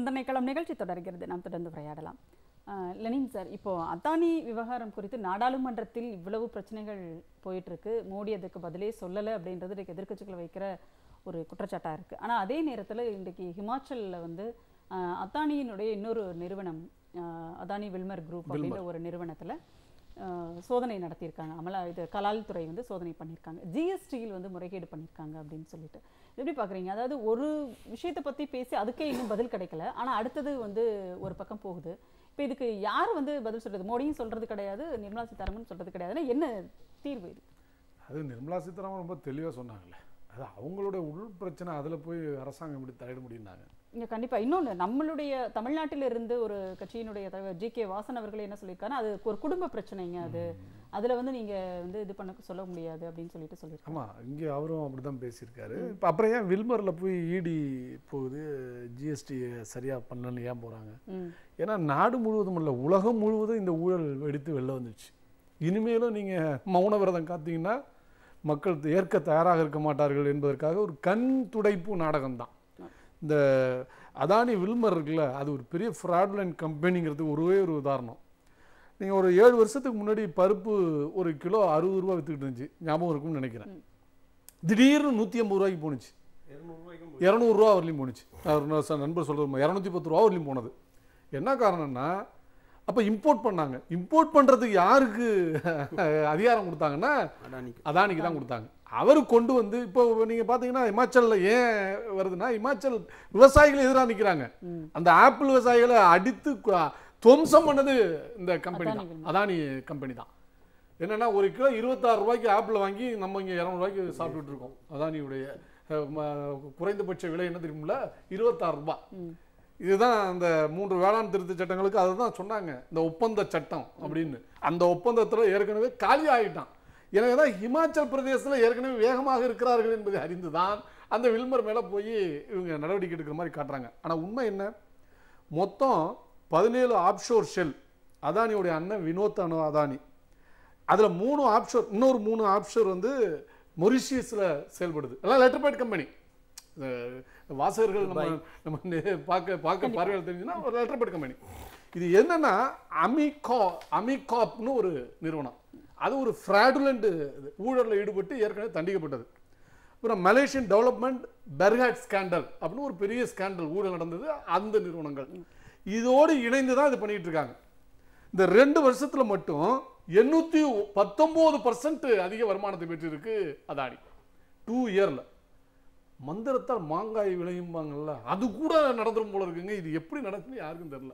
சிந்தனை களம் நிகழ்ச்சி தொடர்கிறது நாம் தொடர்ந்து உரையாடலாம் அஹ், லெனின் சார் இப்போ அதானி விவகாரம் குறித்து நாடாளுமன்றத்தில் இவ்வளவு பிரச்சனைகள் போயிட்டு இருக்கு மோடி அதுக்கு பதிலே சொல்லலை அப்படின்றது இன்றைக்கு எதிர்க்கட்சிகள் வைக்கிற ஒரு குற்றச்சாட்டா இருக்கு ஆனா அதே நேரத்துல இன்றைக்கு ஹிமாச்சல்ல வந்து அஹ், அதானியினுடைய இன்னொரு நிறுவனம் அஹ், அதானி வில்மர் குரூப் அப்படின்ற ஒரு நிறுவனத்துல அஹ், சோதனை நடத்தியிருக்காங்க அமலா இது கலால் துறை வந்து சோதனை பண்ணியிருக்காங்க ஜிஎஸ்டியில் வந்து முறைகேடு பண்ணியிருக்காங்க அப்படின்னு சொல்லிட்டு எப்படி பார்க்குறீங்க அதாவது ஒரு விஷயத்தை பற்றி பேசி அதுக்கே இன்னும் பதில் கிடைக்கல ஆனால் அடுத்தது வந்து ஒரு பக்கம் போகுது இப்போ இதுக்கு யார் வந்து பதில் சொல்றது மோடியும் சொல்றது கிடையாது நிர்மலா சீதாராமன் சொல்றது கிடையாதுன்னா என்ன தீர்வு இது அது நிர்மலா சீதாராமன் ரொம்ப தெளிவாக சொன்னாங்களே அது அவங்களோட உள் பிரச்சனை அதில் போய் அரசாங்கம் இப்படி தலையிட முடியும்னாங்க இங்க கண்டிப்பா இன்னொன்னு நம்மளுடைய தமிழ்நாட்டில இருந்து ஒரு கட்சியினுடைய தலைவர் ஜி கே வாசன் அவர்கள் என்ன சொல்லியிருக்காருன்னா அது ஒரு குடும்ப பிரச்சனைங்க அது அதுல வந்து நீங்க வந்து இது பண்ண சொல்ல முடியாது அப்படின்னு சொல்லிட்டு சொல்லியிருக்காங்க ஆமாம் இங்கே அவரும் அப்படி தான் பேசியிருக்காரு இப்போ அப்புறம் ஏன் வில்மரில் போய் இடி போகுது ஜிஎஸ்டி சரியாக பண்ணலன்னு ஏன் போகிறாங்க ம் ஏன்னா நாடு முழுவதும் இல்லை உலகம் முழுவதும் இந்த ஊழல் வெடித்து வெளில வந்துச்சு இனிமேலும் நீங்கள் மௌன விரதம் காத்தீங்கன்னா மக்கள் ஏற்க தயாராக இருக்க மாட்டார்கள் என்பதற்காக ஒரு கண் துடைப்பு நாடகம்தான் இந்த அதானி வில்மர் இருக்குல்ல அது ஒரு பெரிய ஃப்ராட்லண்ட் கம்பெனிங்கிறது ஒரே ஒரு உதாரணம் நீங்கள் ஒரு ஏழு வருஷத்துக்கு முன்னாடி பருப்பு ஒரு கிலோ அறுபது ரூபா வித்துக்கிட்டு இருந்துச்சு ஞாபகம் இருக்கும்னு நினைக்கிறேன் திடீர்னு நூற்றி ஐம்பது ரூபாய்க்கு போணுச்சு இரநூறுவா வரலையும் போணுச்சு அவர் நான் சொ- நண்பர் சொல்கிறது இரநூத்தி பத்து ரூபா வரலையும் போனது என்ன காரணம்னா அப்போ இம்போர்ட் பண்ணாங்க இம்போர்ட் பண்ணுறதுக்கு யாருக்கு அதிகாரம் கொடுத்தாங்கன்னா அடானிக்கு அதானிக்கு தான் கொடுத்தாங்க அவர் கொண்டு வந்து இப்போ நீங்கள் பார்த்தீங்கன்னா இமாச்சலில் ஏன் வருதுன்னா இமாச்சல் விவசாயிகள் எதிராக நிற்கிறாங்க ம். அந்த ஆப்பிள் விவசாயிகளை அடித்து கு- துவம்சம் பண்ணது இந்த கம்பெனி அதானி தான் அதானி கம்பெனி தான் என்னன்னா ஒரு கிலோ இருபத்தாறு ரூபாய்க்கு ஆப்பிள் வாங்கி நம்ம இங்கே இரநூறுவாய்க்கு சாப்பிட்டுட்டு இருக்கோம் அதானியுடைய அஹ், ம- குறைந்தபட்ச விலை என்ன தெரியுமில்ல இருபத்தாறு ரூபாய் ம் இதுதான் அந்த மூன்று வேளாண் திருத்த சட்டங்களுக்கு அதை தான் சொன்னாங்க இந்த ஒப்பந்த சட்டம் அப்படின்னு அந்த ஒப்பந்தத்தில் ஏற்கனவே காலி ஆகிட்டான் எனவே தான் ஹிமாச்சல் பிரதேசத்தில் ஏற்கனவே வேகமாக இருக்கிறார்கள் என்பதை அறிந்து தான் அந்த வில்மர் மேலே போய் இவங்க நடவடிக்கை எடுக்கிற மாதிரி காட்டுறாங்க ஆனால் உண்மை என்ன மொத்தம் பதினேழு ஆப்ஷோர் ஷெல் அதானியோடைய அண்ணன் வினோத் அனு அதானி அதில் மூணு ஆப்ஷோர் இன்னொரு மூணு ஆப்ஷோர் வந்து மொரிஷியஸில் செயல்படுது எல்லாம் லெட்டர் பேட் கம்பெனி வாசகர்கள் நம்ம நம்ம நே- பார்க்க பார்க்க பார்வையால் தெரிஞ்சுன்னா ஒரு லெட்டர் பேட் கம்பெனி இது என்னன்னா அமிகா அமிகாப்னு ஒரு நிறுவனம் அது ஒரு ஃப்ராடுலண்ட் ஊழலில் ஈடுபட்டு ஏற்கனவே தண்டிக்கப்பட்டது அப்புறம் மலேசியன் டெவலப்மெண்ட் பெர்ஹாட் ஸ்கேண்டல் அப்படின்னு ஒரு பெரிய ஸ்கேண்டல் ஊழல் நடந்தது அந்த நிறுவனங்கள் இதோடு இணைந்து தான் இது பண்ணிட்டு இருக்காங்க இந்த ரெண்டு வருஷத்துல மட்டும் எண்ணூத்தி பத்தொன்பது பர்சன்ட் அதிக வருமானத்தை பெற்றிருக்கு அதானி டூ இயர்ல மந்திரத்தால் மாங்காய் விளையும்பாங்கல்ல அது கூட நடந்துரும் போல இருக்குங்க இது எப்படி நடக்குன்னு யாருக்கும் தெரியல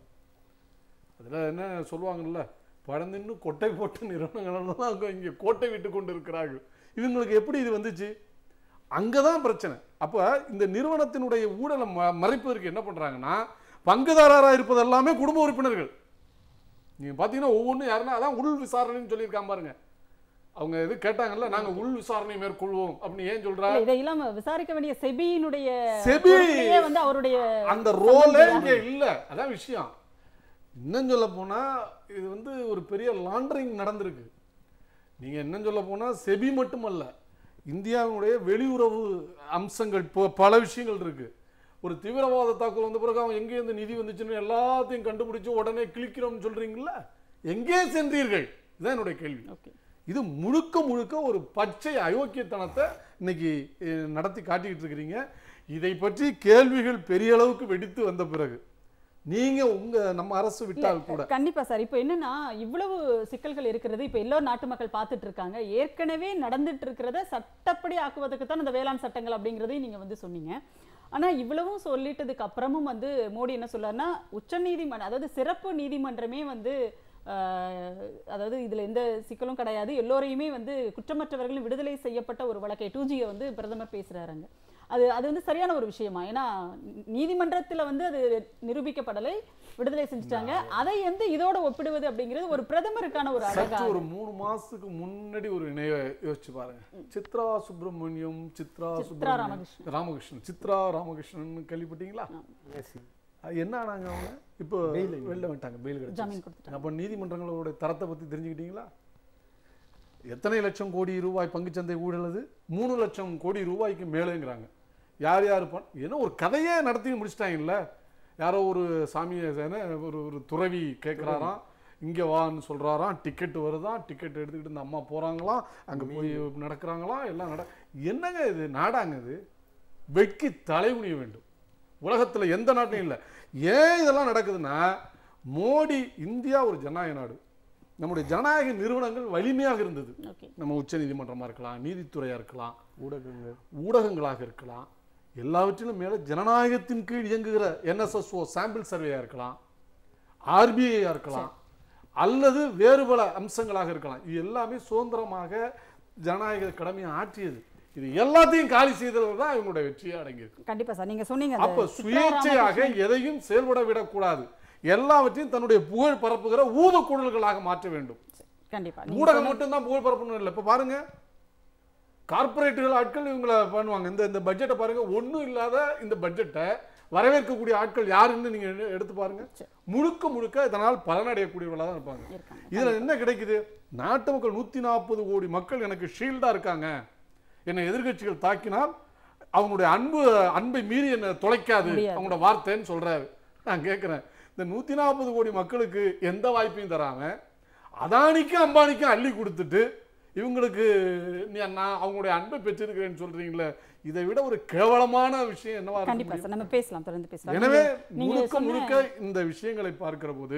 அதுல என்ன சொல்லுவாங்கல்ல பழந்தின்னு கொட்டை போட்ட நிறுவனங்கள் தான் அங்க இங்க கோட்டை விட்டு கொண்டு இருக்கிறார்கள் இவங்களுக்கு எப்படி இது வந்துச்சு அங்கதான் பிரச்சனை அப்ப இந்த நிறுவனத்தினுடைய ஊழலை ம- மறைப்பதற்கு என்ன பண்றாங்கன்னா பங்குதாரராக இருப்பது எல்லாமே குடும்ப உறுப்பினர்கள் நீங்க பாத்தீங்கன்னா ஒவ்வொன்றும் யாருன்னா அதான் உள் விசாரணைன்னு சொல்லியிருக்கான் பாருங்க அவங்க இது கேட்டாங்கல்ல நாங்க உள் விசாரணை மேற்கொள்வோம் அப்படின்னு ஏன் சொல்றா இல்ல, இதை இல்லாம விசாரிக்க வேண்டிய செபியினுடைய செபி பொறுப்பிலேயே வந்து அவருடைய அந்த ரோலே இங்க இல்ல அதான் விஷயம் இன்னும் சொல்ல போனா இது வந்து ஒரு பெரிய லாண்டரிங் நடந்திருக்கு நீங்க என்ன சொல்ல போனா செபி மட்டுமல்ல இந்தியாவினுடைய வெளியுறவு அம்சங்கள் ப- பல விஷயங்கள் இருக்கு ஒரு தீவிரவாத தாக்குதல் வந்த பிறகு அவன் எங்கே இருந்து நிதி வந்துச்சுன்னு எல்லாத்தையும் கண்டுபிடிச்சு உடனே கிளிக்கிறோம்னு சொல்றீங்கல்ல எங்கே சென்றீர்கள் இதுதான் என்னுடைய கேள்வி ஓகே இது முழுக்க முழுக்க ஒரு பச்சை அயோக்கியத்தனத்தை இன்னைக்கு அஹ், நடத்தி காட்டிக்கிட்டு இருக்கிறீங்க இதை பற்றி கேள்விகள் பெரிய அளவுக்கு வெடித்து வந்த பிறகு நீங்க உங்க நம்ம அரசு விட்டால் கூட கண்டிப்பா சார் இப்போ என்னன்னா இவ்வளவு சிக்கல்கள் இருக்கிறது இப்போ எல்லோரும் நாட்டு மக்கள் பார்த்துட்டு இருக்காங்க ஏற்கனவே நடந்துட்டு இருக்கிறத சட்டப்படி ஆக்குவதற்கு தான் இந்த வேளாண் சட்டங்கள் அப்படிங்கிறதையும் நீங்க வந்து சொன்னீங்க ஆனா இவ்வளவும் சொல்லிட்டதுக்கு அப்புறமும் வந்து மோடி என்ன சொல்றாருன்னா உச்ச நீதிமன்றம் அதாவது சிறப்பு நீதிமன்றமே வந்து ஆஹ், அதாவது இதுல எந்த சிக்கலும் கிடையாது எல்லோரையுமே வந்து குற்றமற்றவர்களும் விடுதலை செய்யப்பட்ட ஒரு வழக்கை டூ ஜியை வந்து பிரதமர் பேசுறாருங்க அது அது வந்து சரியான ஒரு விஷயமா ஏன்னா நீதிமன்றத்துல வந்து அது நிரூபிக்கப்படலை விடுதலை செஞ்சுட்டாங்க அதை வந்து இதோட ஒப்பிடுவது அப்படிங்கிறது ஒரு பிரதமருக்கான ஒரு அழகா சற்று ஒரு மூணு மாசத்துக்கு முன்னாடி ஒரு இணைய யோசிச்சு பாருங்க சித்ரா சுப்பிரமணியம் சித்ரா சித்ரா சுப்பிரமணியம் ராமகிருஷ்ணன். ராமகிருஷ்ணன் சித்ரா ராமகிருஷ்ணன் கேள்விப்பட்டீங்களா எஸ் அது என்ன ஆனாங்க அவங்க இப்போ வெளில வந்துட்டாங்க பெயில் கிடைச்சு ஜாமீன் கொடுத்துட்டாங்க அப்போ நீதிமன்றங்களோட தரத்தை பத்தி தெரிஞ்சுக்கிட்டீங்களா எத்தனை லட்சம் கோடி ரூபாய் பங்குச்சந்தை ஊழல் அது மூணு லட்சம் கோடி ரூபாய்க்கு மேலேங்கிறாங்க யார் யார் பண் ஏன்னா ஒரு கதையே நடத்தி முடிச்சிட்டாங்கல்ல யாரோ ஒரு சாமியை சேன ஒரு ஒரு துறவி கேட்குறாராம் இங்கே வான்னு சொல்கிறாராம் டிக்கெட் வருதாம் டிக்கெட் எடுத்துக்கிட்டு இந்த அம்மா போகிறாங்களாம் அங்கே போய் நடக்கிறாங்களாம் எல்லாம் நட என்னங்க இது நாடாங்க இது வெட்கி தலைகுனிய வேண்டும் உலகத்தில் எந்த நாட்டிலும் இல்லை ஏன் இதெல்லாம் நடக்குதுன்னா மோடி இந்தியா ஒரு ஜனநாயக நாடு நம்முடைய ஜனநாயக நிறுவனங்கள் வலிமையாக இருந்தது ஓகே நம்ம உச்ச நீதிமன்றமாக இருக்கலாம் நீதித்துறையாக இருக்கலாம் ஊடகங்கள் ஊடகங்களாக இருக்கலாம் எல்லாவற்றிலும் மேலே ஜனநாயகத்தின் கீழ் இயங்குகிற என்எஸ்எஸ்ஓ சாம்பிள் சர்வேயாக இருக்கலாம் ஆர்பிஐயா இருக்கலாம் அல்லது வேறு பல அம்சங்களாக இருக்கலாம் இது எல்லாமே சுதந்திரமாக ஜனநாயக கடமையை ஆற்றியது இது எல்லாத்தையும் காலி செய்ததில் தான் இவங்களுடைய வெற்றியே அடங்கியிருக்கு கண்டிப்பா சார் நீங்க சொன்னீங்க அந்த அப்ப சித்ரா சுயேட்சையாக எதையும் செயல்பட விடக்கூடாது எல்லாவற்றையும் தன்னுடைய புகழ் பரப்புகிற ஊதுக்குழல்களாக மாற்ற வேண்டும் கண்டிப்பா நீங்க ஊடகம் மட்டும்தான் புகழ் பரப்பணும் இல்லை இப்போ பாருங்க கார்ப்பரேட்டுகள் ஆட்கள் இவங்கள பண்ணுவாங்க இந்த இந்த பட்ஜெட்டை பாருங்க ஒண்ணும் இல்லாத இந்த பட்ஜெட்டை வரவேற்கக்கூடிய ஆட்கள் யாருன்னு நீங்க எடு- எடுத்து பாருங்க முழுக்க முழுக்க இதனால் பலனடையக்கூடியவர்களாக தான் இருப்பாங்க இருக்காங்க இதுல என்ன கிடைக்குது நாட்டு மக்கள் நூத்தி நாற்பது கோடி மக்கள் எனக்கு ஷீல்டா இருக்காங்க என்னை எதிர்க்கட்சிகள் தாக்கினால் அவங்களுடைய அன்பு அன்பை மீறி என்னை தொலைக்காது முடியாது. அவங்களோட வார்த்தைன்னு சொல்றாரு நான் கேட்கிறேன் இந்த நூத்தி நாற்பது கோடி மக்களுக்கு எந்த வாய்ப்பையும் தராம அதானிக்கும் அம்பானிக்கும் அள்ளி கொடுத்துட்டு இவங்களுக்கு நீ நான் அவங்களுடைய அன்பை பெற்றிருக்கிறேன்னு சொல்றீங்களே இதை விட ஒரு கேவலமான விஷயம் என்னவா இருக்க கண்டிப்பா சார் நம்ம பேசலாம் தொடர்ந்து பேசலாம் எனவே நீங்க- நீங்க முழுக்க சொன்ன முழுக்க இந்த விஷயங்களை பார்க்கிற போது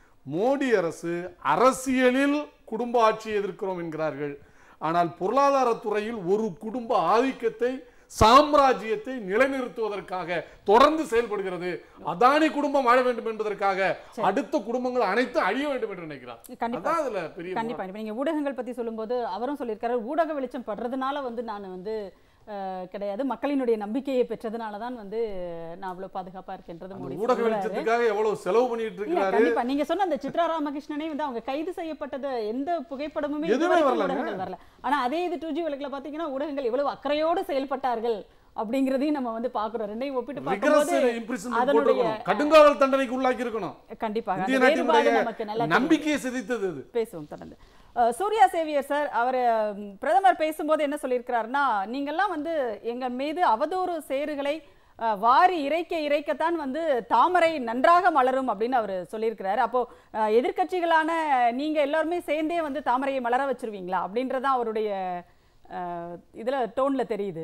மோடி அரசு அரசியலில் குடும்ப ஆட்சியை எதிர்க்கிறோம் என்கிறார்கள் ஆனால் பொருளாதாரத் துறையில் ஒரு குடும்ப ஆதிக்கத்தை சாம்ராஜ்யத்தை நிலைநிறுத்துவதற்காக தொடர்ந்து செயல்படுகிறது அதானி குடும்பம் வாழ வேண்டும் என்பதற்காக அடுத்த குடும்பங்கள் அனைத்தும் அழிய வேண்டும் என்று நினைக்கிறார் கண்டிப்பா அதான் அதுல பெரிய கண்டிப்பா இப்ப நீங்க ஊடகங்கள் பத்தி சொல்லும்போது அவரும் சொல்லியிருக்காரு ஊடக வெளிச்சம் படுறதுனால வந்து நான் வந்து அஹ், கிடையாது மக்களினுடைய நம்பிக்கையை பெற்றதுனால தான் வந்து நான் அவ்வளவு பாதுகாப்பா இருக்கின்றது அந்த மோடி ஊடக சொல்றாரு. வெளிச்சத்துக்காக எவ்வளவு செலவு பண்ணிட்டு இல்ல இருக்கிறாரு கண்டிப்பா நீங்க சொன்ன அந்த சித்ரா ராமகிருஷ்ணனே வந்து அவங்க கைது செய்யப்பட்டது எந்த புகைப்படமுமே எதுவுமே இதுவரைக்கும் வரலங்க. ஊடகங்கள் வரல ஆனா அதே இது டூ ஜி வழக்குல பாத்தீங்கன்னா ஊடகங்கள் எவ்வளவு அக்கறையோடு செயல்பட்டார்கள் அப்படிங்கறதையும் நம்ம வந்து பாக்குறோம் ரெண்டையும் ஒப்பிட்டு ரிகரஸ் பார்க்கும்போது இம்ப்ரிசன்மெண்ட் அதனுடைய போட்டிருக்கணும் கடுங்காவல் தண்டனைக்கு உள்ளாக்கி இருக்கணும் கண்டிப்பாக இந்திய அந்த வேறுபாடு நாட்டினுடைய நமக்கு நல்லா தெரியும். நம்பிக்கையை சிதைத்தது அது பேசுவோம் தொடர்ந்து அஹ், சூர்யா சேவியர் சார் அவர் ம், பிரதமர் பேசும்போது என்ன சொல்லியிருக்கிறாருன்னா நீங்கெல்லாம் வந்து எங்கள் மீது அவதூறு சேறுகளை அஹ், வாரி இறைக்க இறைக்கத்தான் வந்து தாமரை நன்றாக மலரும் அப்படின்னு அவர் சொல்லியிருக்கிறாரு அப்போ அஹ், எதிர்க்கட்சிகளான நீங்க எல்லாருமே சேர்ந்தே வந்து தாமரையை மலர வச்சிருவீங்களா அப்படின்றதான் அவருடைய அஹ், இதுல டோன்ல தெரியுது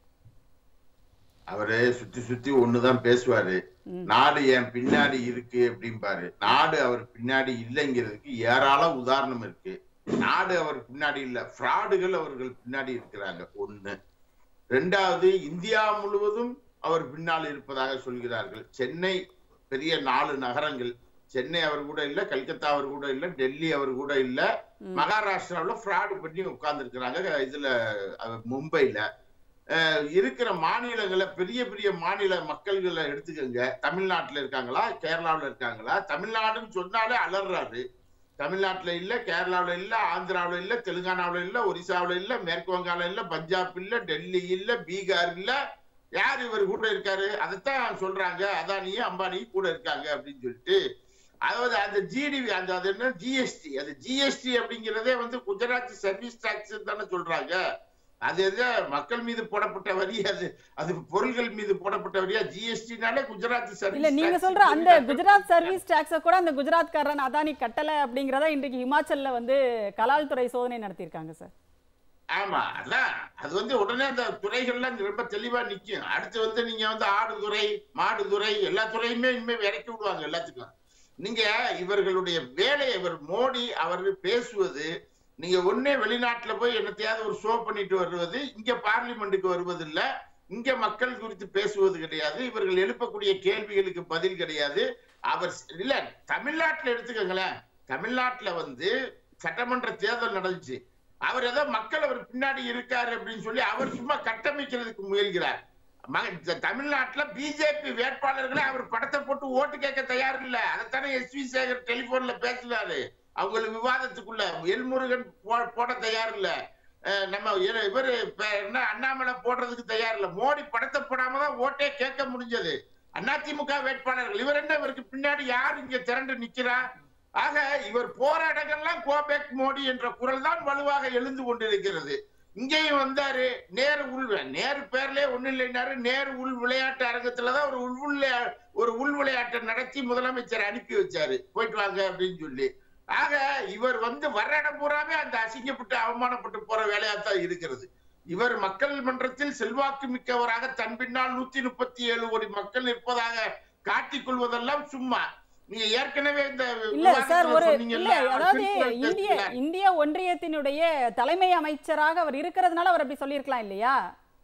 அவரு சுத்தி சுத்தி ஒண்ணுதான் பேசுவாரு நாடு என் பின்னாடி இருக்கு அப்படிம்பாரு நாடு அவர் பின்னாடி இல்லைங்கிறதுக்கு ஏராள உதாரணம் இருக்கு நாடு அவர் பின்னாடி இல்ல ஃப்ராடுகள் அவர்கள் பின்னாடி இருக்கிறாங்க ஒண்ணு ரெண்டாவது இந்தியா முழுவதும் அவர் பின்னால் இருப்பதாக சொல்கிறார்கள் சென்னை பெரிய நாலு நகரங்கள் சென்னை அவர் கூட இல்ல கல்கத்தா அவர் கூட இல்ல டெல்லி அவர் கூட இல்ல மகாராஷ்டிராவுல ஃப்ராடு பண்ணி உட்கார்ந்து இருக்கிறாங்க இதுல அஹ், மும்பைல அஹ், இருக்கிற மாநிலங்களை பெரிய பெரிய மாநில மக்கள்களை எடுத்துக்கோங்க தமிழ்நாட்டுல இருக்காங்களா கேரளாவுல இருக்காங்களா தமிழ்நாடுன்னு சொன்னாலே அலறாரு தமிழ்நாட்டுல இல்ல கேரளாவுல இல்ல ஆந்திராவுல இல்ல தெலுங்கானாவுல இல்ல ஒரிசாவுல இல்ல மேற்கு வங்காளம் இல்ல பஞ்சாப் இல்ல டெல்லி இல்ல பீகார் இல்ல யார் இவர் கூட இருக்காரு அதைத்தான் சொல்றாங்க அதானியும் அம்பானியும் கூட இருக்காங்க அப்படின்னு சொல்லிட்டு அதாவது அந்த ஜிடிவி அந்த அது என்ன ஜிஎஸ்டி அது ஜிஎஸ்டி அப்படிங்கிறதே வந்து குஜராத் சர்வீஸ் டாக்ஸ் தானே சொல்றாங்க அது எது மக்கள் மீது போடப்பட்ட வரி அது அது பொருள்கள் மீது போடப்பட்ட வரியா ஜிஎஸ்டினாலே குஜராத் சர்வீஸ் இல்ல நீங்க tax சொல்ற அந்த சொல்லி குஜராத் சர்வீஸ் டாக்ஸ கூட அந்த குஜராத்காரன் அதானி கட்டல அப்படிங்கறத இன்றைக்கு ஹிமாச்சல்ல வந்து கலால் துறை சோதனை நடத்தியிருக்காங்க சார் ஆமா அதான் அது வந்து உடனே அந்த துறைகள்லாம் ரொம்ப தெளிவா நிக்கும் அடுத்து வந்து நீங்க வந்து ஆடு துறை மாடு துறை எல்லா துறையுமே இனிமே இறக்கி விடுவாங்க எல்லாத்துக்கும் நீங்க இவர்களுடைய வேலையை இவர் மோடி அவர் பேசுவது நீங்க ஒண்ணே வெளிநாட்டுல போய் என்னத்தையாவது ஒரு ஷோ பண்ணிட்டு வருவது இங்க பார்லிமெண்ட்டுக்கு வருவதில்ல இங்க மக்கள் குறித்து பேசுவது கிடையாது இவர்கள் எழுப்பக்கூடிய கேள்விகளுக்கு பதில் கிடையாது அவர் இல்ல தமிழ்நாட்டுல எடுத்துக்கோங்களேன் தமிழ்நாட்டுல வந்து சட்டமன்ற தேர்தல் நடந்துச்சு அவர் ஏதோ மக்கள் அவர் பின்னாடி இருக்காரு அப்படின்னு சொல்லி அவர் சும்மா கட்டமைக்கிறதுக்கு முயல்கிறார் மக- இந்த தமிழ்நாட்டுல பிஜேபி வேட்பாளர்களை அவர் படத்தை போட்டு ஓட்டு கேட்க தயார் இல்ல அதைத்தானே எஸ் வி சேகர் டெலிபோன்ல பேசினாரு அவங்களுக்கு விவாதத்துக்குள்ள எல்முருகன் போ- போட தயார் இல்ல அஹ் நம்ம இவரு- இவரு இப்ப என்ன அண்ணாமலை போடுறதுக்கு தயார் இல்ல மோடி படத்தை போடாம தான் ஓட்டே கேட்க முடிஞ்சது அதிமுக வேட்பாளர்கள் இவர் என்ன இவருக்கு பின்னாடி யார் இங்க திரண்டு நிக்கிறா ஆக இவர் போராட்டங்கள்லாம் கோபேக் மோடி என்ற குரல் தான் வலுவாக எழுந்து கொண்டிருக்கிறது இங்கேயும் வந்தாரு நேரு உள் நேரு பேர்லயே ஒண்ணு இல்லைன்னாரு நேரு உள் விளையாட்டு அரங்கத்துலதான் ஒரு உள் விளையா ஒரு உள் விளையாட்டை நடத்தி முதலமைச்சர் அனுப்பி வச்சாரு போயிட்டு வாங்க அப்படின்னு சொல்லி ஆக இவர் வந்து வர்ற இடம் பூராவே அந்த அசிங்கப்பட்டு அவமானப்பட்டு போற வேலையா தான் இருக்கிறது இவர் மக்கள் மன்றத்தில் செல்வாக்கு மிக்கவராக தன் பின்னால் நூத்தி முப்பத்தி ஏழு கோடி மக்கள் இருப்பதாக காட்டிக் கொள்வதெல்லாம் சும்மா நீங்க ஏற்கனவே இந்த இல்ல சார் விவாதத்துல ஒரு சொன்னீங்கல்ல, இல்ல அவர் அதாவது திருக்குறள் இந்திய பேசல. இந்திய ஒன்றியத்தினுடைய தலைமை அமைச்சராக அவர் இருக்கிறதுனால அவர் அப்படி சொல்லியிருக்கலாம் இல்லையா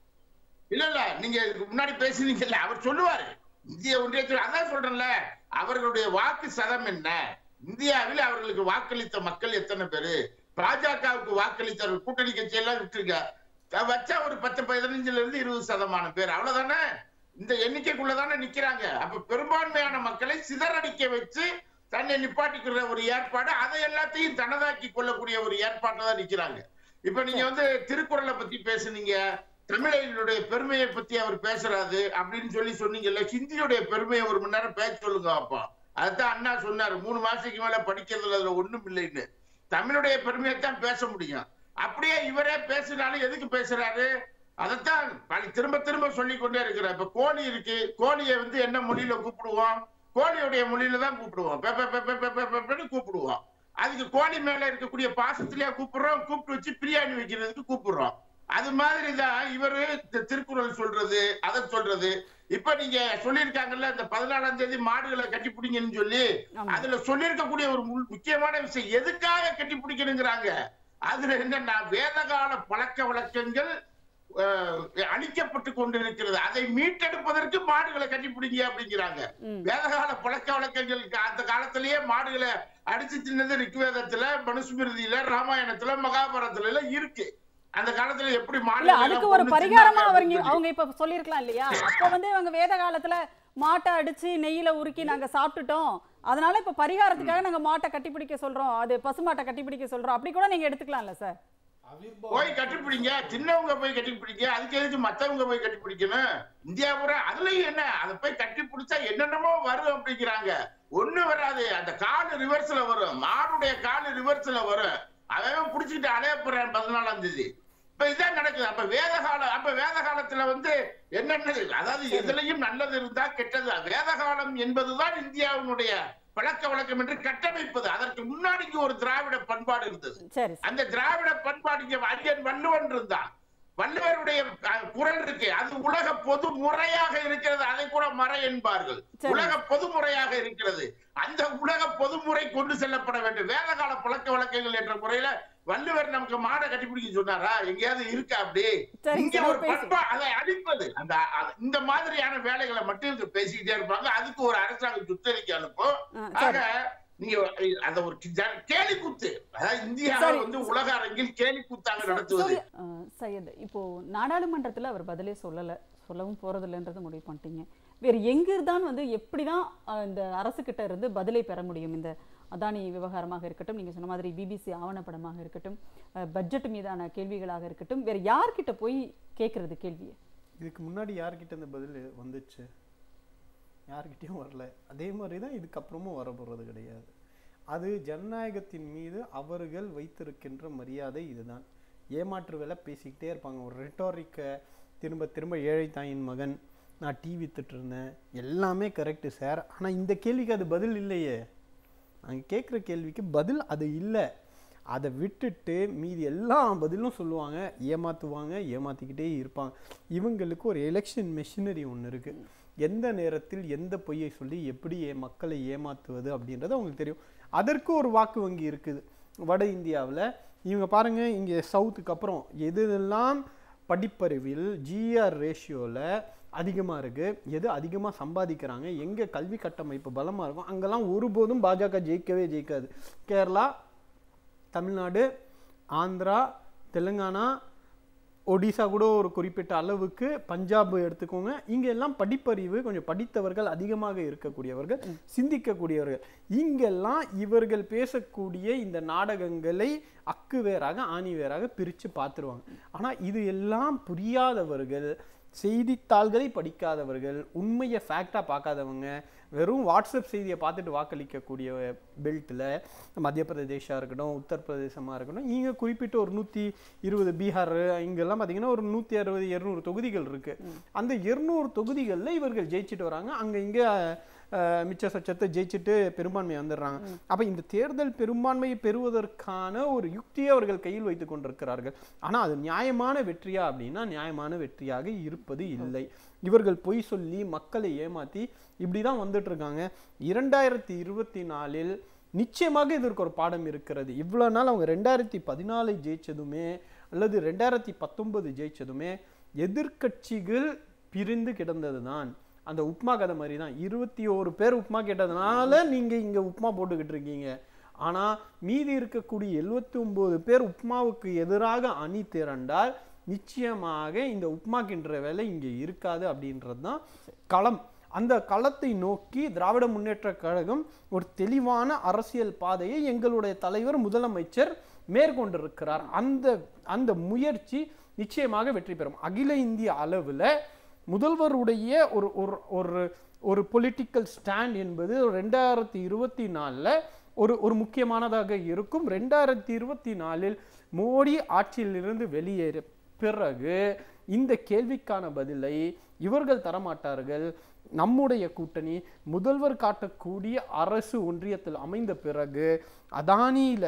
இல்ல இல்ல நீங்க இதுக்கு முன்னாடி பேசுனீங்கல்ல அவர் சொல்லுவாரு இந்திய ஒன்றியத்தில் அதான் சொல்றேன்ல அவர்களுடைய வாக்கு சதம் என்ன இந்தியாவில் அவர்களுக்கு வாக்களித்த மக்கள் எத்தனை பேரு பாஜகவுக்கு வாக்களித்தவர்கள் கூட்டணி கட்சி எல்லாம் விட்டுருங்க அஹ் வச்சா ஒரு பத்து பதினஞ்சுல இருந்து இருபது சதமானம் பேர் அவ்வளவுதானே இந்த எண்ணிக்கைக்குள்ளதானே நிக்கிறாங்க அப்ப பெரும்பான்மையான மக்களை சிதறடிக்க வச்சு தன்னை நிப்பாட்டிக்கிற ஒரு ஏற்பாடு அதை எல்லாத்தையும் தனதாக்கி கொள்ளக்கூடிய ஒரு ஏற்பாட்டுல தான் நிக்கிறாங்க இப்ப நீங்க வந்து திருக்குறளை பத்தி பேசுனீங்க தமிழனுடைய பெருமையை பத்தி அவர் பேசுறாரு அப்படின்னு சொல்லி சொன்னீங்கல்ல ஹிந்தியுடைய பெருமையை ஒரு மணி நேரம் பேச சொல்லுங்க அப்பா அதுதான் அண்ணா சொன்னாரு மூணு மாசத்துக்கு மேல படிக்கிறதுல அதுல ஒண்ணும் இல்லைன்னு தமிழுடைய பெருமையை தான் பேச முடியும் அப்படியே இவரே பேசினாலும் எதுக்கு பேசுறாரு அதைத்தான் பல- திரும்ப திரும்ப சொல்லி கொண்டே இருக்கிறார் இப்ப கோழி இருக்கு கோழியை வந்து என்ன மொழியில கூப்பிடுவோம் கோழியுடைய மொழியில தான் கூப்பிடுவோம் பெ- பெ- பெ- பெ- பெ- பெ- பெ- பென்னு கூப்பிடுவோம் அதுக்கு கோழி மேல இருக்கக்கூடிய பாசத்திலேயே கூப்பிடுறோம் கூப்பிட்டு வச்சு பிரியாணி வைக்கிறதுக்கு கூப்பிடுறோம் அது மாதிரி தான் இவரு இந்த திருக்குறள் சொல்றது அதை சொல்றது இப்ப நீங்க சொல்லியிருக்காங்கல்ல இந்த பதினாலாம் தேதி மாடுகளை கட்டி பிடிங்கன்னு சொல்லி ஆமா. அதுல சொல்லியிருக்கக்கூடிய ஒரு முள்- முக்கியமான விஷயம் எதுக்காக கட்டி பிடிக்கணுங்கிறாங்க அதுல என்னன்னா வேதகால பழக்க வழக்கங்கள் அஹ், அழிக்கப்பட்டு கொண்டிருக்கிறது அதை மீட்டெடுப்பதற்கு மாடுகளை கட்டி பிடிங்க அப்படிங்கிறாங்க ம். வேதகால பழக்க வழக்கங்கள் அந்த காலத்திலேயே மாடுகளை அடிச்சு தின்னது ரிக்வேதத்துல மனுஸ்மிருதியில ராமாயணத்துல மகாபாரதத்துல எல்லாம் இருக்கு அந்த காலத்துல எப்படி இல்ல மாடுகளை அதுக்கு எல்லாம் ஒரு கொன்னு பரிகாரமா தின்னாங்க அவங்க அப்படின்னு அவங்க இப்ப சொல்லியிருக்கலாம் இல்லையா அப்ப வந்து அவங்க வேத காலத்துல மாட்டை அடிச்சு நெய்யில உருக்கி நாங்க சாப்பிட்டுட்டோம் அதனால இப்ப பரிகாரத்துக்காக நாங்க மாட்டை கட்டிப்பிடிக்க சொல்றோம் அது பசுமாட்டை கட்டிப்பிடிக்க சொல்றோம் அப்படி கூட நீங்க எடுத்துக்கலாம்ல சார் போய் கட்டிப்பிடிங்க சின்னவங்க போய் கட்டிப்பிடிங்க அதுக்கு எதுக்கு மத்தவங்க போய் கட்டிப்பிடிக்கணும் இந்தியா பூரா அதுலயும் என்ன அதை போய் கட்டி பிடிச்சா என்னென்னமோ வரும் அப்படிங்கிறாங்க ஒண்ணு வராது அந்த காலு ரிவர்ஸ்ல வரும் மாடுடைய காலு ரிவர்ஸ்ல வரும் அவன் புடிச்சுக்கிட்டு அலைய போறான் பதினாலாம் தேதி இப்ப இதான் நடக்குது அப்ப வேத காலம் அப்ப வேத காலத்துல வந்து என்னென்ன அதாவது எதுலயும் நல்லது இருந்தா கெட்டது வேத காலம் என்பதுதான் இந்தியாவினுடைய பழக்க வழக்கம் என்று கட்டமைப்பது அதற்கு முன்னாடி இங்க ஒரு திராவிட பண்பாடு இருந்தது சரி சரி. அந்த திராவிட பண்பாடு இங்க அரியன் வள்ளுவன் இருந்தான் வள்ளுவருடைய அஹ், குரல் இருக்கு அது உலக பொது முறையாக இருக்கிறது அதை கூட மறை என்பார்கள் சரி. உலக பொதுமுறையாக இருக்கிறது அந்த உலக பொதுமுறை கொண்டு செல்லப்பட வேண்டும் வேதகால பழக்க வழக்கங்கள் என்ற முறையில வள்ளுவர் நமக்கு மாடை கட்டிப்பிடிக்க சொன்னாரா எங்கேயாவது இருக்கா அப்படி சரிங்க இங்க சார், ஒரு பேசு. பண்பா அதை அழிப்பது அந்த அ- இந்த மாதிரியான வேலைகளை மட்டும் இங்க பேசிக்கிட்டே இருப்பாங்க அதுக்கு ஒரு அரசாங்கம் சுத்தரிக்க அனுப்பும் ஆ, ஆக சரி நீங்க அந்த ஒரு ஜ- கேலி கூத்து அதாவது இந்தியாவை சரி. வந்து உலக அரங்கில் கேலி கூத்தாக நடத்துவது சூரிய- அஹ், சையத் இப்போ நாடாளுமன்றத்துல அவர் பதிலே சொல்லல சொல்லவும் போறதில்லைன்றதை முடிவு பண்ணிட்டீங்க வேறு எங்கிருந்தான் வந்து எப்படிதான் அஹ், இந்த அரசு கிட்ட இருந்து பதிலை பெற முடியும் இந்த அதானி விவகாரமாக இருக்கட்டும் நீங்க சொன்ன மாதிரி பிபிசி ஆவணப்படமாக இருக்கட்டும் அஹ், பட்ஜெட் மீதான கேள்விகளாக இருக்கட்டும் வேற யார்கிட்ட போய் கேட்கறது கேள்வியை இதுக்கு முன்னாடி யார்கிட்ட இந்த பதில் வந்துச்சு யார்கிட்டயும் வரல அதே மாதிரி தான் இதுக்கப்புறமும் வரப்போகிறது கிடையாது அது ஜனநாயகத்தின் மீது அவர்கள் வைத்திருக்கின்ற மரியாதை இதுதான் ஏமாற்று வேலை பேசிக்கிட்டே இருப்பாங்க ஒரு ரெட்டோரிக்கை திரும்ப திரும்ப ஏழை தாயின் மகன் நான் டீ வித்துட்டு இருந்தேன் எல்லாமே கரெக்டு சார் ஆனால் இந்த கேள்விக்கு அது பதில் இல்லையே நாங்கள் கேட்குற கேள்விக்கு பதில் அது இல்லை அதை விட்டுட்டு மீதி எல்லா பதிலும் சொல்லுவாங்க ஏமாற்றுவாங்க ஏமாற்றிக்கிட்டே இருப்பாங்க இவங்களுக்கு ஒரு எலெக்ஷன் மெஷினரி ஒன்று இருக்குது எந்த நேரத்தில் எந்த பொய்யை சொல்லி எப்படி ஏ மக்களை ஏமாற்றுவது அப்படின்றது அவங்களுக்கு தெரியும் அதற்கு ஒரு வாக்கு வங்கி இருக்குது வட இந்தியாவில் இவங்க பாருங்கள் இங்கே சவுத்துக்கு அப்புறம் எதெல்லாம் படிப்பறிவில் ஜிஆர் ரேஷியோவில் அதிகமாக இருக்குது எது அதிகமாக சம்பாதிக்கிறாங்க எங்கே கல்வி கட்டமைப்பு பலமாக இருக்கும் அங்கெல்லாம் ஒருபோதும் பாஜக ஜெயிக்கவே ஜெயிக்காது கேரளா தமிழ்நாடு ஆந்திரா தெலுங்கானா ஒடிசா கூட ஒரு குறிப்பிட்ட அளவுக்கு பஞ்சாப் எடுத்துக்கோங்க இங்க எல்லாம் படிப்பறிவு கொஞ்சம் படித்தவர்கள் அதிகமாக இருக்கக்கூடியவர்கள் சிந்திக்கக்கூடியவர்கள் இங்கெல்லாம் இவர்கள் பேசக்கூடிய இந்த நாடகங்களை அக்கு வேறாக ஆணி வேறாக பிரித்து பார்த்துருவாங்க ஆனா இது எல்லாம் புரியாதவர்கள் செய்தித்தாள்களை படிக்காதவர்கள் உண்மையை ஃபேக்டாக பார்க்காதவங்க வெறும் வாட்ஸ்அப் செய்தியை பார்த்துட்டு வாக்களிக்கக்கூடிய பெல்ட்டில் மத்திய பிரதேஷா இருக்கட்டும் உத்தரப்பிரதேசமாக இருக்கட்டும் இங்கே குறிப்பிட்ட ஒரு நூற்றி இருபது பீகார் இங்கெல்லாம் பார்த்தீங்கன்னா ஒரு நூற்றி அறுபது இரநூறு தொகுதிகள் இருக்கு அந்த இருநூறு தொகுதிகளில் இவர்கள் ஜெயிச்சிட்டு வராங்க அங்கே இங்கே அஹ், மிச்ச சச்சத்தை ஜெயிச்சுட்டு பெரும்பான்மை வந்துடுறாங்க அப்ப இந்த தேர்தல் பெரும்பான்மையை பெறுவதற்கான ஒரு யுக்தியை அவர்கள் கையில் வைத்துக் கொண்டிருக்கிறார்கள் ஆனா அது நியாயமான வெற்றியா அப்படின்னா நியாயமான வெற்றியாக இருப்பது இல்லை இவர்கள் பொய் சொல்லி மக்களை ஏமாத்தி இப்படிதான் வந்துட்டு இருக்காங்க இரண்டாயிரத்தி இருபத்தி நாலில் நிச்சயமாக இதற்கு ஒரு பாடம் இருக்கிறது இவ்வளவு நாள் அவங்க ரெண்டாயிரத்தி பதினாலை ஜெயிச்சதுமே அல்லது ரெண்டாயிரத்தி பத்தொன்பது ஜெயிச்சதுமே எதிர்க்கட்சிகள் பிரிந்து கிடந்ததுதான் அந்த உப்மா கதை மாதிரி தான் இருபத்தி ஓரு பேர் உப்மா கேட்டதுனால நீங்க இங்க உப்மா போட்டுக்கிட்டு இருக்கீங்க ஆனா மீதி இருக்கக்கூடிய 79 ஒன்பது பேர் உப்மாவுக்கு எதிராக அணி திரண்டால் நிச்சயமாக இந்த உப்மா கின்ற வேலை இங்க இருக்காது அப்படின்றது தான் களம் அந்த களத்தை நோக்கி திராவிட முன்னேற்ற கழகம் ஒரு தெளிவான அரசியல் பாதையை எங்களுடைய தலைவர் முதலமைச்சர் மேற்கொண்டிருக்கிறார் அந்த அந்த முயற்சி நிச்சயமாக வெற்றி பெறும் அகில இந்திய அளவுல முதல்வருடைய ஒரு ஒரு ஒரு ஒரு பொலிட்டிக்கல் ஸ்டாண்ட் என்பது ரெண்டாயிரத்தி இருபத்தி நாலில் ஒரு ஒரு முக்கியமானதாக இருக்கும் ரெண்டாயிரத்தி இருபத்தி நாலில் மோடி ஆட்சியிலிருந்து வெளியேற பிறகு இந்த கேள்விக்கான பதிலை இவர்கள் தரமாட்டார்கள் நம்முடைய கூட்டணி முதல்வர் காட்டக்கூடிய அரசு ஒன்றியத்தில் அமைந்த பிறகு அதானியில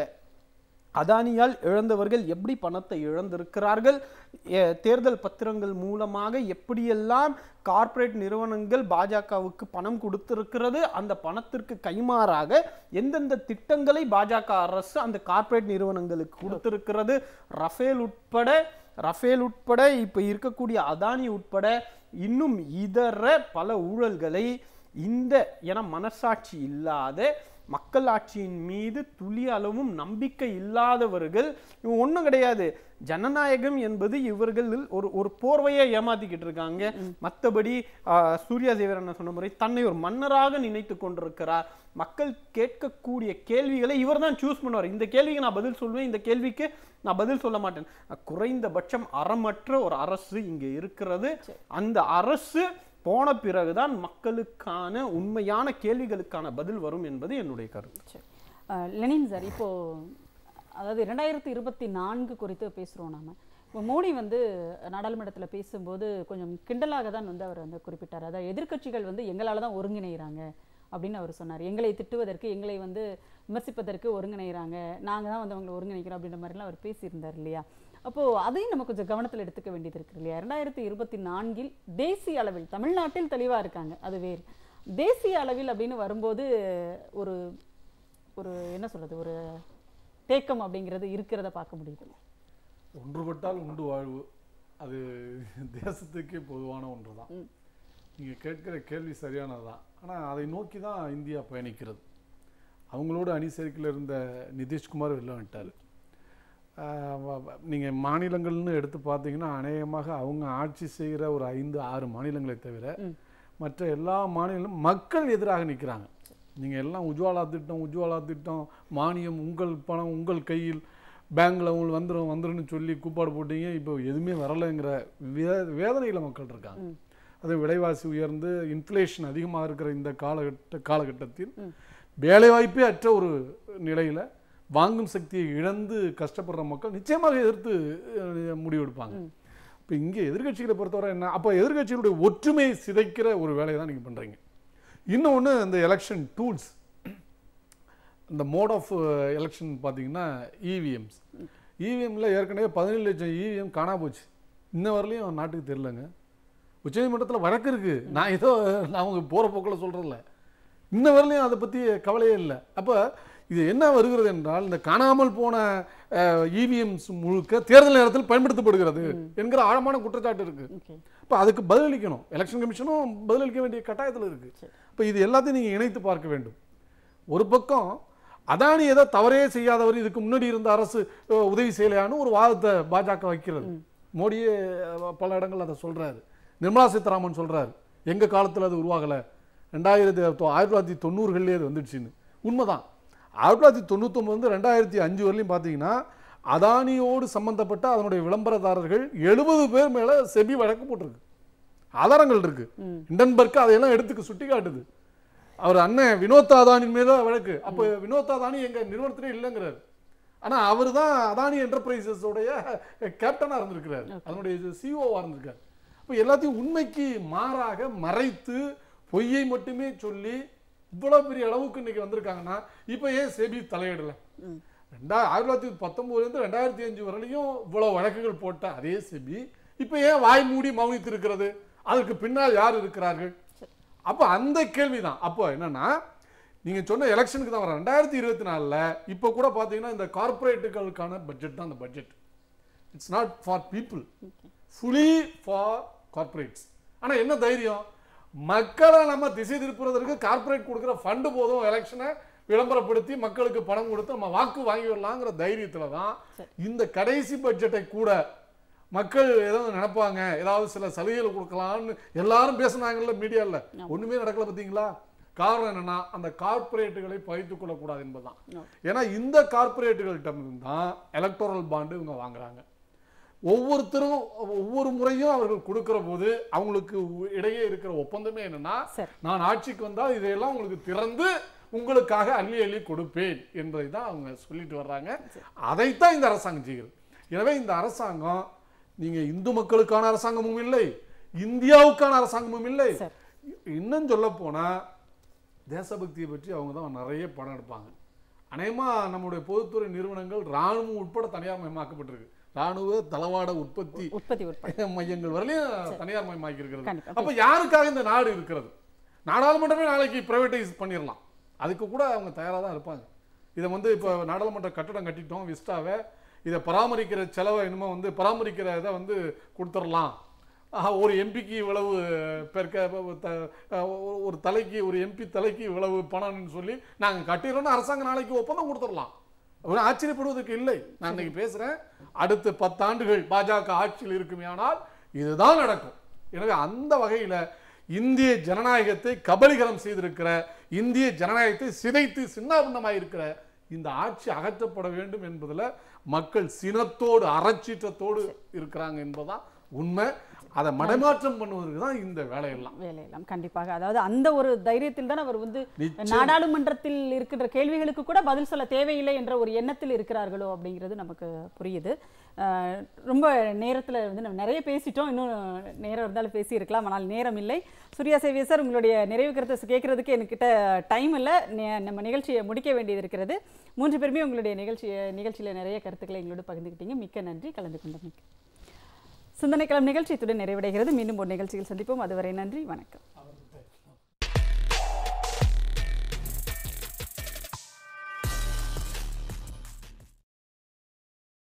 அதானியால் இழந்தவர்கள் எப்படி பணத்தை இழந்திருக்கிறார்கள் எ- தேர்தல் பத்திரங்கள் மூலமாக எப்படியெல்லாம் கார்ப்பரேட் நிறுவனங்கள் பாஜகவுக்கு பணம் கொடுத்திருக்கிறது அந்த பணத்திற்கு கைமாறாக எந்தெந்த திட்டங்களை பாஜக அரசு அந்த கார்ப்பரேட் நிறுவனங்களுக்கு கொடுத்திருக்கிறது ரஃபேல் உட்பட ரஃபேல் உட்பட இப்ப இருக்கக்கூடிய அதானி உட்பட இன்னும் இதர பல ஊழல்களை இந்த என மனசாட்சி இல்லாத மக்கள் ஆட்சியின் மீது துளி அளவும் நம்பிக்கை இல்லாதவர்கள் இவங்க ஒண்ணும் கிடையாது ஜனநாயகம் என்பது இவர்கள் ஒரு ஒரு போர்வையை ஏமாத்திக்கிட்டு இருக்காங்க மற்றபடி சூர்யா தேவரண்ண சொன்ன முறை தன்னை ஒரு மன்னராக நினைத்து கொண்டிருக்கிறார் மக்கள் கேட்கக்கூடிய கேள்விகளை இவர் தான் சூஸ் பண்ணுவார் இந்த கேள்விக்கு நான் பதில் சொல்லுவேன் இந்த கேள்விக்கு நான் பதில் சொல்ல மாட்டேன் குறைந்தபட்சம் அறமற்ற ஒரு அரசு இங்க இருக்கிறது அந்த அரசு போன பிறகுதான் மக்களுக்கான உண்மையான கேள்விகளுக்கான பதில் வரும் என்பது என்னுடைய கருத்து சரி. அஹ், லெனின் சார் இப்போ அதாவது இரண்டாயிரத்தி இருபத்தி நான்கு குறித்து பேசுகிறோம் நாம இப்போ மோடி வந்து நாடாளுமன்றத்துல பேசும்போது கொஞ்சம் கிண்டலாக தான் வந்து அவர் வந்து குறிப்பிட்டார் அதாவது எதிர்க்கட்சிகள் வந்து எங்களால தான் ஒருங்கிணைகிறாங்க அப்படின்னு அவர் சொன்னார் எங்களை திட்டுவதற்கு எங்களை வந்து விமர்சிப்பதற்கு ஒருங்கிணைகிறாங்க நாங்க தான் வந்து அவங்களை ஒருங்கிணைக்கிறோம் அப்படின்ற மாதிரிலாம் அவர் பேசியிருந்தார் இல்லையா அப்போ அதையும் நம்ம கொஞ்சம் கவனத்தில் எடுத்துக்க வேண்டியது இருக்கு இல்லையா இரண்டாயிரத்தி இருபத்தி நான்கில் தேசிய அளவில் தமிழ்நாட்டில் தெளிவா இருக்காங்க அது வேறு தேசிய அளவில் அப்படின்னு வரும்போது ஒரு ஒரு என்ன சொல்றது ஒரு தேக்கம் அப்படிங்கிறது இருக்கிறத பார்க்க முடியுது ஒன்றுபட்டால் உண்டு வாழ்வு அது தேசத்துக்கே பொதுவான ஒன்று தான் ம். நீங்கள் கேட்கிற கேள்வி சரியானது தான் ஆனால் அதை நோக்கி தான் இந்தியா பயணிக்கிறது அவங்களோட அணி சேர்க்கையில் இருந்த நிதிஷ்குமார் வெளில வந்துட்டார் நீங்கள் மாநிலங்கள்னு எடுத்து பார்த்தீங்கன்னா அநேகமாக அவங்க ஆட்சி செய்கிற ஒரு ஐந்து ஆறு மாநிலங்களை தவிர ம். மற்ற எல்லா மாநிலம் மக்கள் எதிராக நிற்கிறாங்க நீங்கள் எல்லாம் உஜ்வாலா திட்டம் உஜ்வாலா திட்டம் மானியம் உங்கள் பணம் உங்கள் கையில் பேங்க்ல உங்களுக்கு வந்துடும் வந்துரும்னு சொல்லி கூப்பாடு போட்டீங்க இப்போ எதுவுமே வரலைங்கிற வே வேதனையில் மக்கள் இருக்காங்க ம். அது விலைவாசி உயர்ந்து இன்ஃப்ளேஷன் அதிகமாக இருக்கிற இந்த காலகட்ட காலகட்டத்தில் ம். வேலைவாய்ப்பே அற்ற ஒரு நிலையில் வாங்கும் சக்தியை இழந்து கஷ்டப்படுற மக்கள் நிச்சயமாக எதிர்த்து அஹ், முடிவெடுப்பாங்க ம். இப்போ இங்கே எதிர்க்கட்சிகளை பொறுத்தவரை என்ன அப்போ எதிர்க்கட்சிகளுடைய ஒற்றுமையை சிதைக்கிற ஒரு வேலையை தான் நீங்கள் பண்ணுறீங்க இன்னொன்று இந்த எலெக்ஷன் டூல்ஸ் இந்த மோட் ஆஃப் எலெக்ஷன் பார்த்தீங்கன்னா இவிஎம்ஸ் இவிஎம்ல ஏற்கனவே பதினேழு லட்சம் இவிஎம் காணா போச்சு இன்ன வரலையும் நாட்டுக்கு தெரிலங்க உச்சநீதிமன்றத்தில் வழக்கு இருக்கு நான் ஏதோ நான் அவங்க போகிற போக்கில் சொல்கிறதில்ல இன்ன வரலையும் அதை பற்றி கவலையே இல்லை அப்போ இது என்ன வருகிறது என்றால் இந்த காணாமல் போன இவிஎம்ஸ் முழுக்க தேர்தல் நேரத்தில் பயன்படுத்தப்படுகிறது என்கிற ஆழமான குற்றச்சாட்டு இருக்கு ஓகே இப்போ அதுக்கு பதிலளிக்கணும் எலெக்ஷன் கமிஷனும் பதிலளிக்க வேண்டிய கட்டாயத்தில் இருக்கு இப்போ இது எல்லாத்தையும் நீங்கள் இணைத்து பார்க்க வேண்டும் ஒரு பக்கம் அதானி ஏதோ தவறே செய்யாதவர் இதுக்கு முன்னாடி இருந்த அரசு அஹ், உதவி செய்யலையான்னு ஒரு வாதத்தை பாஜக வைக்கிறது மோடியே அஹ், பல இடங்கள் அதை சொல்றாரு நிர்மலா சீதாராமன் சொல்றாரு எங்க காலத்துல அது உருவாகல ரெண்டாயிரத்தி தொ- ஆயிரத்தி தொள்ளாயிரத்தி தொண்ணூறுகள்லேயே அது வந்துடுச்சுன்னு உண்மைதான் ஆயிரத்தி தொள்ளாயிரத்தி தொண்ணூத்தொம்பது வந்து ரெண்டாயிரத்தி அஞ்சு வரலையும் பார்த்தீங்கன்னா அதானியோடு சம்பந்தப்பட்ட அதனுடைய விளம்பரதாரர்கள் எழுபது பேர் மேல செபி வழக்கு போட்டிருக்கு ஆதாரங்கள் இருக்கு ம். இண்டன்பர்க் அதையெல்லாம் எடுத்துக்க சுட்டி காட்டுது அவர் அண்ணன் வினோத் அதானின் மேல வழக்கு அப்போ வினோத் அதானி எங்க நிறுவனத்திலே இல்லைங்கிறாரு ஆனா அவர் தான் அதானி என்டர்பிரைசஸ் உடைய கேப்டனா இருந்திருக்கிறார் அதனுடைய சிஓவா இருந்திருக்காரு அப்போ எல்லாத்தையும் உண்மைக்கு மாறாக மறைத்து பொய்யை மட்டுமே சொல்லி இவ்வளவு பெரிய அளவுக்கு இன்னைக்கு வந்திருக்காங்கன்னா இப்போ ஏன் செபி தலையிடல ரெண்டா ஆயிரத்தி தொள்ளாயிரத்தி பத்தொன்பதுலேருந்து ரெண்டாயிரத்தி அஞ்சு வரலையும் இவ்வளவு வழக்குகள் போட்ட அதே செபி இப்போ ஏன் வாய் மூடி மௌனித்து இருக்கிறது அதற்கு பின்னால் யார் இருக்கிறார்கள் அப்போ அந்த கேள்விதான் அப்போ என்னன்னா நீங்க சொன்ன எலெக்ஷனுக்கு தான் வர ரெண்டாயிரத்தி இருபத்தி நாலுல இப்போ கூட பார்த்தீங்கன்னா இந்த கார்ப்பரேட்டுகளுக்கான பட்ஜெட் தான் அந்த budget it's not for people fully for corporates ஆனா என்ன தைரியம் மக்களை நம்ம திசை திருப்புறதற்கு கார்ப்பரேட் கொடுக்குற ஃபண்டு போதும் எலெக்ஷனை விளம்பரப்படுத்தி மக்களுக்கு பணம் கொடுத்து நம்ம வாக்கு வாங்கி வரலாங்கிற தைரியத்துல தான் இந்த கடைசி பட்ஜெட்டை கூட மக்கள் ஏதோ நினைப்பாங்க ஏதாவது சில சலுகைகள் கொடுக்கலாம்னு எல்லாரும் பேசுனாங்கல்ல மீடியால ஒண்ணுமே நடக்கல பார்த்தீங்களா காரணம் என்னன்னா அந்த கார்ப்பரேட்டுகளை பகிர்ந்து கொள்ளக்கூடாது என்பதுதான் ஏன்னா இந்த கார்ப்பரேட்டுகள்கிட்ட தான் எலக்டோரல் பாண்டு இவங்க வாங்குறாங்க ஒவ்வொருத்தரும் ஒவ்வொரு முறையும் அவர்கள் கொடுக்கிற போது அவங்களுக்கு இடையே இருக்கிற ஒப்பந்தமே என்னன்னா சரி. நான் ஆட்சிக்கு வந்தால் இதையெல்லாம் உங்களுக்கு திறந்து உங்களுக்காக அள்ளி அள்ளி கொடுப்பேன் என்பதை தான் அவங்க சொல்லிட்டு வர்றாங்க அதைத்தான் இந்த அரசாங்கம் செய்கிறது எனவே இந்த அரசாங்கம் நீங்க இந்து மக்களுக்கான அரசாங்கமும் இல்லை இந்தியாவுக்கான அரசாங்கமும் இல்லை சரி. இன்னும் சொல்ல போனா தேசபக்தியை பற்றி அவங்க தான் நிறைய படம் எடுப்பாங்க அநேகமா நம்முடைய பொதுத்துறை நிறுவனங்கள் ராணுவம் உட்பட தனியார் மயமாக்கப்பட்டிருக்கு ராணுவ தளவாட உற்பத்தி உற்பத்தி உற்பத்தி மையங்கள் வரலையும் தனியார் மயமாக்கி இருக்கிறது கண்டிப்பா. அப்ப யாருக்காக இந்த நாடு இருக்கிறது நாடாளுமன்றமே நாளைக்கு பிரைவேட்டைஸ் பண்ணிடலாம் அதுக்கு கூட அவங்க தயாரா தான் இருப்பாங்க இதை வந்து இப்போ நாடாளுமன்ற கட்டடம் கட்டிட்டோம் விஸ்டாவை இதை பராமரிக்கிற செலவை என்னமோ வந்து பராமரிக்கிற இதை வந்து கொடுத்துடலாம் ஆஹா, ஒரு எம்பிக்கு இவ்வளவு பெருக்க த- ஒரு- ஒரு தலைக்கு ஒரு எம்பி தலைக்கு இவ்வளவு பணம்னு சொல்லி நாங்கள் கட்டிடுறோம்னு அரசாங்கம் நாளைக்கு ஒப்பந்தம் கொடுத்துடலாம் ஒன்றும் ஆச்சரியப்படுவதற்கு இல்லை நான் இன்னைக்கு பேசுறேன் அடுத்த பத்தாண்டுகள் பாஜக ஆட்சியில் இருக்குமேயானால் இதுதான் நடக்கும் எனவே அந்த வகையில இந்திய ஜனநாயகத்தை கபலீகரம் செய்திருக்கிற இந்திய ஜனநாயகத்தை சிதைத்து சின்னாபின்னமாயிருக்கிற இந்த ஆட்சி அகற்றப்பட வேண்டும் என்பதுல மக்கள் சினத்தோடு அறச்சீற்றத்தோடு இருக்கிறாங்க என்பதுதான் உண்மை அதை மடைமாற்றம் பண்ணுவதற்கு தான் இந்த வேலையெல்லாம் வேலையெல்லாம் கண்டிப்பாக அதாவது அந்த ஒரு தைரியத்தில் தான் அவர் வந்து நிச்சயம். நாடாளுமன்றத்தில் இருக்கின்ற கேள்விகளுக்கு கூட பதில் சொல்ல தேவையில்லை என்ற ஒரு எண்ணத்தில் இருக்கிறார்களோ அப்படிங்கிறது நமக்கு புரியுது அஹ், ரொம்ப நேரத்தில் வந்து நம்ம நிறைய பேசிட்டோம் இன்னும் நேரம் இருந்தாலும் பேசியிருக்கலாம் ஆனால் நேரம் இல்லை சூர்யா சேவிய சார் உங்களுடைய நிறைவு கருத்தை கேட்கறதுக்கு என்கிட்ட டைம் இல்லை நே- நம்ம நிகழ்ச்சியை முடிக்க வேண்டியது இருக்கிறது மூன்று பேருமே உங்களுடைய நிகழ்ச்சி நிகழ்ச்சியில் நிறைய கருத்துக்களை எங்களோடு பகிர்ந்துக்கிட்டீங்க மிக்க நன்றி கலந்து கொண்டமைக்கு சிந்தனை களம் நிகழ்ச்சி இத்துடன் நிறைவடைகிறது மீண்டும் ஒரு நிகழ்ச்சியில் சந்திப்போம் அதுவரை நன்றி வணக்கம்